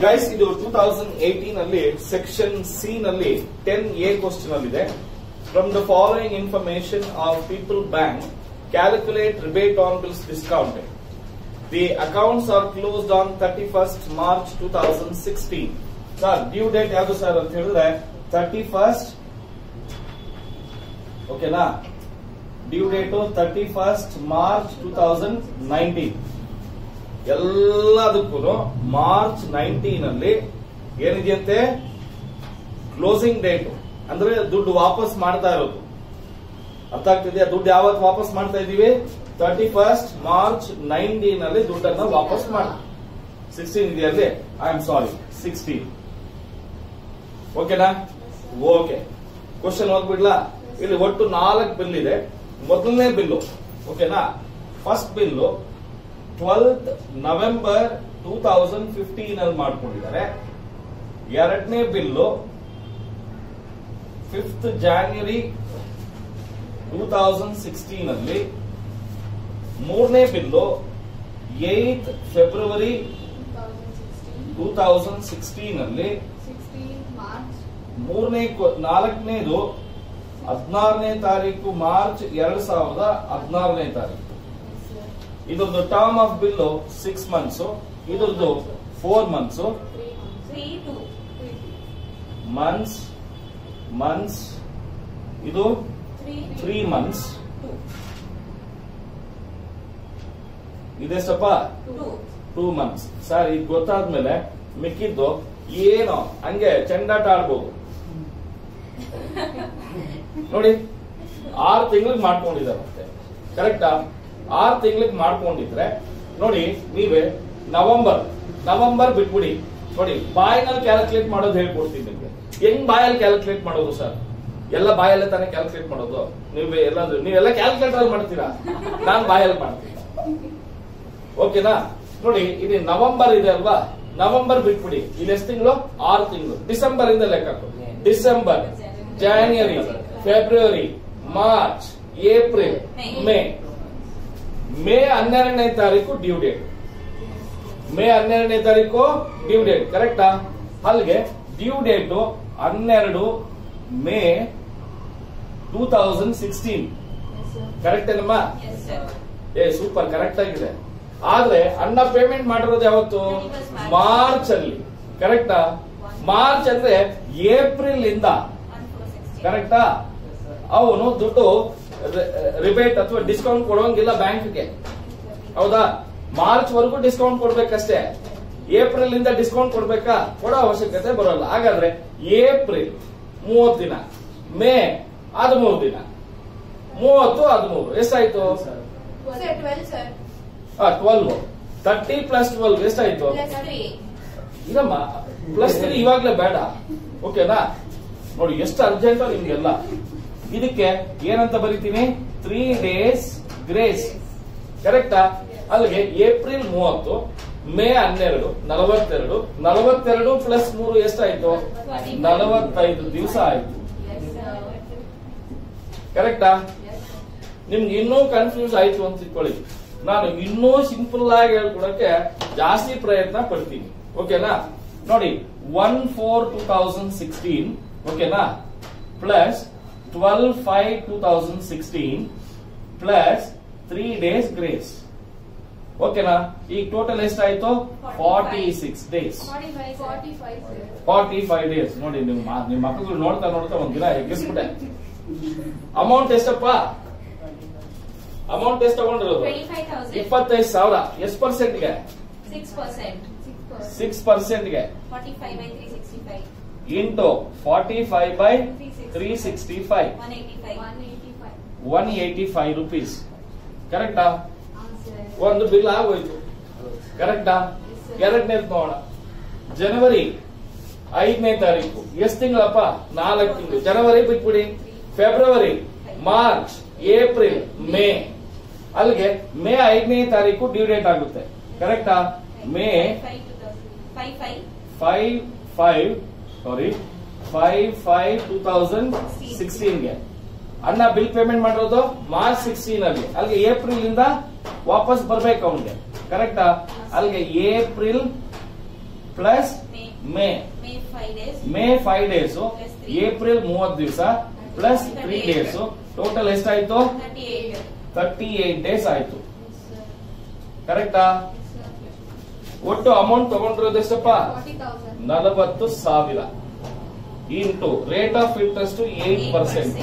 Guys ಇದು two thousand eighteen ಅಲ್ಲಿ section C ನಲ್ಲಿ ಟೆನ್ ಎ ಕ್ವಶನ್ ಅಲ್ಲಿ ಇದೆ from the following information of people bank calculate rebate on bills discounted the accounts are closed on thirty first March two thousand sixteen sir due date ಯಾವುದು sir ಅಂತ ಹೇಳಿದ್ರೆ thirty first ಓಕೆನಾ due date thirty first March two thousand nineteen ಎಲ್ಲದಕ್ಕೂ March nineteen ಅಲ್ಲಿ ಏನಿದೆಯಂತೆ closing date ಅಂದ್ರೆ ದುಡ್ಡು ವಾಪಸ್ ಮಾಡ್ತಾ ಇರೋದು ಅರ್ಥ ಆಗ್ತಿದೆಯಾ ದುಡ್ಡು ಯಾವತ್ತು ವಾಪಸ್ ಮಾಡ್ತಾ ಇದೀವಿ ತರ್ಟಿ ಫಸ್ಟ್ ಮಾರ್ಚ್ ನೈನ್ಟೀನ್ ಅಲ್ಲಿ ದುಡ್ಡನ್ನ ವಾಪಸ್ ಮಾಡ ಸಿಕ್ಸ್ಟೀನ್ ಇದೆಯಲ್ಲಿ ಐ ಆಮ್ ಸಾರಿ ಸಿಕ್ಸ್ಟೀನ್ ಓಕೆನಾ ಓಕೆ ಕ್ವಶನ್ ಓದ್ಬಿಡ್ಲಾ ಇಲ್ಲಿ ಒಟ್ಟು ನಾಲ್ಕು ಬಿಲ್ ಇದೆ ಮೊದಲನೇ ಬಿಲ್ಲು ಓಕೆನಾ first bill twelfth November two thousand fifteen ಅಲ್ಲಿ ಮಾಡ್ಕೊಂಡಿದ್ದಾರೆ ಎರಡನೇ bill fifth January two thousand sixteen ಅಲ್ಲಿ ಮೂರನೇ bill eighth February two thousand sixteen ಅಲ್ಲಿ ಮೂರನೇ ನಾಲ್ಕನೇದು ಹದಿನಾರನೇ ತಾರೀಕು ಮಾರ್ಚ್ ಎರಡ್ ಸಾವಿರದ ಹದಿನಾರನೇ ತಾರೀಕು ಇದ್ರದ್ದು term of bill six months ಇದ್ರದ್ದು ಫೋರ್ ಮಂತ್ಸ್ ಮಂತ್ಸ್ ಮಂತ್ಸ್ ಇದು ತ್ರೀ ಮಂತ್ಸ್ ಇದೆಷ್ಟಪ್ಪ ಟೂ ಮಂತ್ಸ್ ಸರ್ ಇದು ಗೊತ್ತಾದ್ಮೇಲೆ ಮಿಕ್ಕಿದ್ದು ಏನೋ ಹಂಗೆ ಚೆಂಡಾಟ ಆಡ್ಬೋದು ನೋಡಿ ಆರು ತಿಂಗಳಿಗೆ ಮಾಡ್ಕೊಂಡಿದ್ದಾರೆ ಮತ್ತೆ ಕರೆಕ್ಟಾ ಆರು ತಿಂಗಳಿಗೆ ಮಾಡ್ಕೊಂಡಿದ್ರೆ ನೋಡಿ ನೀವೇ ನವೆಂಬರ್ ನವೆಂಬರ್ ಬಿಟ್ಬಿಡಿ ನೋಡಿ ಬಾಯಿನಲ್ಲಿ ಕ್ಯಾಲ್ಕುಲೇಟ್ ಮಾಡೋದು ಹೇಳ್ಕೊಡ್ತೀನಿ ನಿಮ್ಗೆ ಹೆಂಗ್ ಬಾಯಲ್ಲಿ ಕ್ಯಾಲ್ಕುಲೇಟ್ ಮಾಡೋದು ಸರ್ ಎಲ್ಲ ಬಾಯಲ್ಲೇ ತಾನೇ ಕ್ಯಾಲ್ಕುಲೇಟ್ ಮಾಡೋದು ನೀವು ಎಲ್ಲ ನೀವೆಲ್ಲ ಕ್ಯಾಲ್ಕುಲೇಟರ್ ಮಾಡ್ತೀರಾ ನಾನ್ ಬಾಯಲ್ಲಿ ಮಾಡ್ತೀನಿ ಓಕೆನಾ ನೋಡಿ ಇದು ನವೆಂಬರ್ ಇದೆ ಅಲ್ವಾ ನವೆಂಬರ್ ಬಿಟ್ಬಿಡಿ ಇಲ್ಲಿ ಎಷ್ಟು ತಿಂಗಳು ಆರು ತಿಂಗಳು ಡಿಸೆಂಬರ್ ಇಂದ ಲೆಕ್ಕ ಹಾಕು December January February March April May May ಹನ್ನೆರಡನೇ ತಾರೀಕು ಡ್ಯೂ ಡೇಟ್ ಮೇ ಹನ್ನೆರಡನೇ ತಾರೀಕು ಡ್ಯೂ ಡೇಟ್ ಕರೆಕ್ಟಾ ಅಲ್ಲಿಗೆ ಡ್ಯೂ ಡೇಟ್ ಹನ್ನೆರಡು May two thousand sixteen correct ಏನಮ್ಮ ಏ ಸೂಪರ್ ಕರೆಕ್ಟ್ ಆಗಿದೆ ಆದ್ರೆ ಅಣ್ಣ ಪೇಮೆಂಟ್ ಮಾಡಿರೋದು ಯಾವತ್ತು ಮಾರ್ಚ್ ಅಲ್ಲಿ ಕರೆಕ್ಟಾ ಮಾರ್ಚ್ ಅಂದ್ರೆ ಏಪ್ರಿಲ್ ಇಂದ ಕರೆಕ್ಟಾ ಅವನು ದುಡ್ಡು ರಿಬೇಟ್ ಅಥವಾ ಡಿಸ್ಕೌಂಟ್ ಕೊಡೋಂಗಿಲ್ಲ ಬ್ಯಾಂಕ್ಗೆ ಹೌದಾ ಮಾರ್ಚ್ ವರೆಗೂ ಡಿಸ್ಕೌಂಟ್ ಕೊಡ್ಬೇಕಷ್ಟೇ ಏಪ್ರಿಲ್ ಇಂದ ಡಿಸ್ಕೌಂಟ್ ಕೊಡ್ಬೇಕಾ ಕೊಡೋ ಅವಶ್ಯಕತೆ ಬರೋಲ್ಲ ಹಾಗಾದ್ರೆ ಏಪ್ರಿಲ್ ಮೂವತ್ತು ದಿನ ಮೇ ಹದಿಮೂರು ದಿನ ಮೂವತ್ತು ಹದಿಮೂರು ಎಷ್ಟಾಯ್ತು ಟ್ವೆಲ್ವ್ ತರ್ಟಿ ಪ್ಲಸ್ ಟ್ವೆಲ್ವ್ ಎಷ್ಟಾಯ್ತು ಇರಮ್ಮ ಪ್ಲಸ್ ತ್ರೀ ಇವಾಗ್ಲೇ ಬೇಡ ಓಕೆನಾ ನೋಡಿ ಎಷ್ಟು ಅರ್ಜೆಂಟ್ ನಿಮ್ಗೆಲ್ಲ ಇದಕ್ಕೆ ಏನಂತ ಬರಿತೀನಿ ತ್ರೀ ಡೇಸ್ ಗ್ರೇಸ್ ಕರೆಕ್ಟಾ ಅಲ್ಲಿಗೆ ಏಪ್ರಿಲ್ ಮೂವತ್ತು ಮೇ ಹನ್ನೆರಡು ನಲವತ್ತೆರಡು ನಲವತ್ತೆರಡು ಪ್ಲಸ್ ಮೂರು ಎಷ್ಟಾಯ್ತು ನಲವತ್ತೈದು ದಿವಸ ಆಯ್ತು ಕರೆಕ್ಟಾ ನಿಮ್ಗೆ ಇನ್ನೂ ಕನ್ಫ್ಯೂಸ್ ಆಯ್ತು ಅಂತ ಇಟ್ಕೊಳ್ಳಿ ನಾನು ಇನ್ನೂ ಸಿಂಪಲ್ ಆಗಿ ಹೇಳ್ಕೊಡಕ್ಕೆ ಜಾಸ್ತಿ ಪ್ರಯತ್ನ ಪಡ್ತೀನಿ ಓಕೆನಾ ನೋಡಿ one four two thousand sixteen ಓಕೆನಾ plus twelve five two thousand sixteen plus three days grace ಓಕೆನಾ ಈಗ ಟೋಟಲ್ ಎಷ್ಟಾಯ್ತು forty six days forty five days ನೋಡಿ ನಿಮ್ಮ ನಿಮ್ಮ ಮಕ್ಕಳು ನೋಡ್ತಾ ನೋಡ್ತಾ ಒಂದ್ ದಿನ ಎಗ್ಗಿಸ್ಬಿಟ್ಟೆ ಅಮೌಂಟ್ ಎಷ್ಟಪ್ಪ ಅಮೌಂಟ್ ಎಷ್ಟು ತಗೊಂಡಿರೋದು ಇಪ್ಪತ್ತೈದು ಸಾವಿರ ಎಷ್ಟು ಪರ್ಸೆಂಟ್ಗೆ ಸಿಕ್ಸ್ ಪರ್ಸೆಂಟ್ಗೆ into forty five by three sixty five one eighty five rupees ಕರೆಕ್ಟಾ ಒಂದು ಬಿಲ್ ಆಗೋಯ್ತು ಕರೆಕ್ಟಾ ಎರಡನೇದು ನೋಡೋಣ ಜನವರಿ ಐದನೇ ತಾರೀಕು ಎಷ್ಟು ತಿಂಗಳಪ್ಪ ನಾಲ್ಕು ತಿಂಗಳು ಜನವರಿ ಬಿಟ್ಬಿಡಿ ಫೆಬ್ರವರಿ ಮಾರ್ಚ್ ಏಪ್ರಿಲ್ ಮೇ ಅಲ್ಲಿಗೆ ಮೇ ಐದನೇ ತಾರೀಕು ಡ್ಯೂ ಡೇಟ್ ಆಗುತ್ತೆ ಕರೆಕ್ಟಾ May five five sorry five five two thousand ಸಿಕ್ಸ್ಟೀನ್ಗೆ ಅಣ್ಣ ಬಿಲ್ ಪೇಮೆಂಟ್ ಮಾಡಿರೋದು ಮಾರ್ಚ್ ಸಿಕ್ಸ್ಟೀನ್ ಅಲ್ಲಿ ಅಲ್ಲಿಗೆ ಏಪ್ರಿಲ್ ಇಂದ ವಾಪಸ್ ಬರ್ಬೇಕು ಅವನಿಗೆ ಕರೆಕ್ಟಾ ಅಲ್ಲಿಗೆ ಏಪ್ರಿಲ್ plus May. May May five days. May five days Plus three. April ಮೂವತ್ತು ದಿವಸ ಪ್ಲಸ್ ತ್ರೀ ಡೇಸ್ ಟೋಟಲ್ ಎಷ್ಟಾಯ್ತು Thirty-eight. ತರ್ಟಿ ಏಟ್ ಡೇಸ್ ಆಯ್ತು ಕರೆಕ್ಟಾ ಒಟ್ಟು ಅಮೌಂಟ್ ತಗೊಂಡಿರೋದು ಎಷ್ಟಪ್ಪ ನಲವತ್ತು ಸಾವಿರ into rate of interest eight percent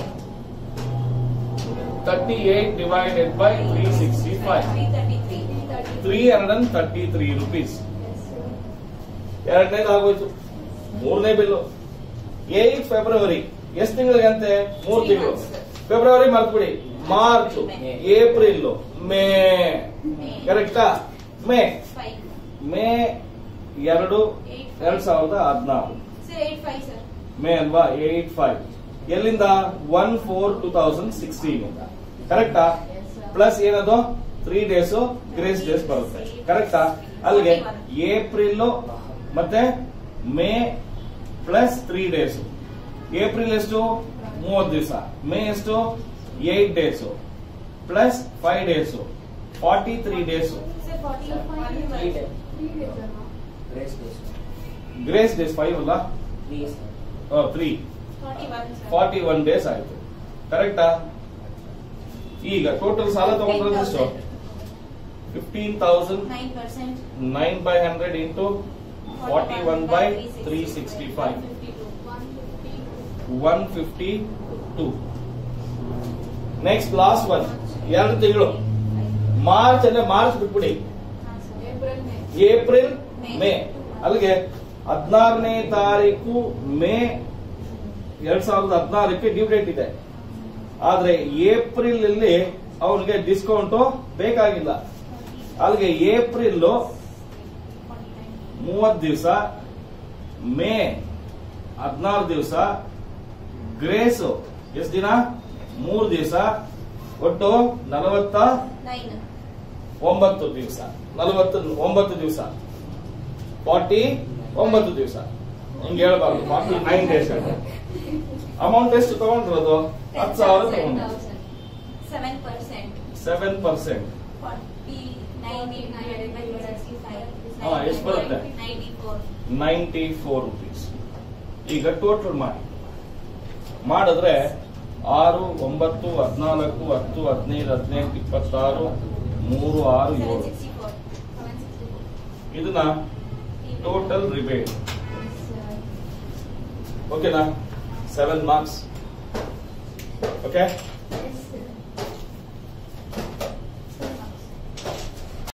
thirty eight divided by three sixty five Three thirty-three. Three hundred and thirty three rupees ಎರಡನೇದು ಆಗೋಯ್ತು ಮೂರನೇ ಬಿಲ್ಲು ಏಟ್ ಫೆಬ್ರವರಿ ಎಷ್ಟು ತಿಂಗಳಿಗಂತೆ ಮೂರು Three ತಿಂಗಳು months. ಫೆಬ್ರವರಿ ಮರ್ತ್ಬಿಡಿ March May. April May May. ಕರೆಕ್ಟಾ May Five. May ಎರಡು Eight. ಎರಡ್ ಸಾವಿರದ ಹದಿನಾರು Sir, eight five, sir. May ಅಲ್ವಾ ಏಟ್ ಫೈವ್ ಎಲ್ಲಿಂದ one four two thousand sixteen ಕರೆಕ್ಟಾ ಪ್ಲಸ್ ಏನದು ತ್ರೀ ಡೇಸ್ ಗ್ರೇಸ್ ಡೇಸ್ ಬರುತ್ತೆ ಕರೆಕ್ಟಾ ಅಲ್ಲಿಗೆ ಏಪ್ರಿಲ್ ಮತ್ತೆ May plus three days April ಎಷ್ಟು ಮೂವತ್ತು ದಿವಸ ಮೇ ಎಷ್ಟು eight days plus five days forty three days Sir, forty-one. Three days. Grace days. Grace days five ಅಲ್ಲ Three is three Forty-one, sir. Forty one days ಆಯ್ತು ಕರೆಕ್ಟಾ ಈಗ total ಸಾಲ ತಗೊಂಡ್ರೆ ಎಷ್ಟು fifteen thousand Nine percent. Nine by hundred into forty one by three sixty five one fifty two next last one ಎರಡು ತಿಂಗಳು March ಅಂದ್ರೆ ಮಾರ್ಚ್ ಬಿಟ್ಬಿಡಿ ಏಪ್ರಿಲ್ ಮೇ ಅಲ್ಲಿಗೆ ಹದಿನಾರನೇ ತಾರೀಕು ಮೇ ಎರಡ್ ಸಾವಿರದ ಹದಿನಾರಕ್ಕೆ ಡ್ಯೂ ಡೇಟ್ ಇದೆ ಆದ್ರೆ ಏಪ್ರಿಲ್ ಅಲ್ಲಿ ಅವನಿಗೆ ಡಿಸ್ಕೌಂಟ್ ಬೇಕಾಗಿಲ್ಲ ಅಲ್ಲಿಗೆ ಏಪ್ರಿಲ್ ಮೂವತ್ ದಿವಸ ಮೇ ಹದಿನಾರು ದಿವಸ ಗ್ರೇಸ್ ಎಷ್ಟು ದಿನ ಮೂರು ದಿವಸ ಒಟ್ಟು ನಲವತ್ತ Nine. ಒಂಬತ್ತು ದಿವಸ ನಲವತ್ತು ಒಂಬತ್ತು ದಿವಸ ಫಾರ್ಟಿ ಒಂಬತ್ತು ದಿವಸ ಹಿಂಗೆ ಹೇಳ್ಬಾರ್ದು ಫಾರ್ಟಿ ನೈನ್ ಡೇಸ್ ಅಮೌಂಟ್ ಎಷ್ಟು ತಗೊಂಡಿರೋದು ಹತ್ತು ಸಾವಿರ ತಗೊಂಡು Seven percent. Seven percent Forty-nine divided by sixty-five. ಹಾ, ಎಷ್ಟು ಬರುತ್ತೆ? Ninety-four. ನೈಂಟಿ ಫೋರ್ ರುಪೀಸ್ ಈಗ ಟೋಟಲ್ ಮಾಡಿ ಮಾಡಿದ್ರೆ ಆರು ಒಂಬತ್ತು ಹದಿನಾಲ್ಕು ಹತ್ತು ಹದಿನೈದು ಹದಿನೆಂಟು ಇಪ್ಪತ್ತಾರು ಮೂರು ಆರು Seven ಏಳು sixty-four. Seven sixty-four. ಇದನ್ನ ಟೋಟಲ್ ರಿಬೇಟ್ ಓಕೆನಾ ಸೆವೆನ್ ಮಾರ್ಕ್ಸ್ ಓಕೆ Yes,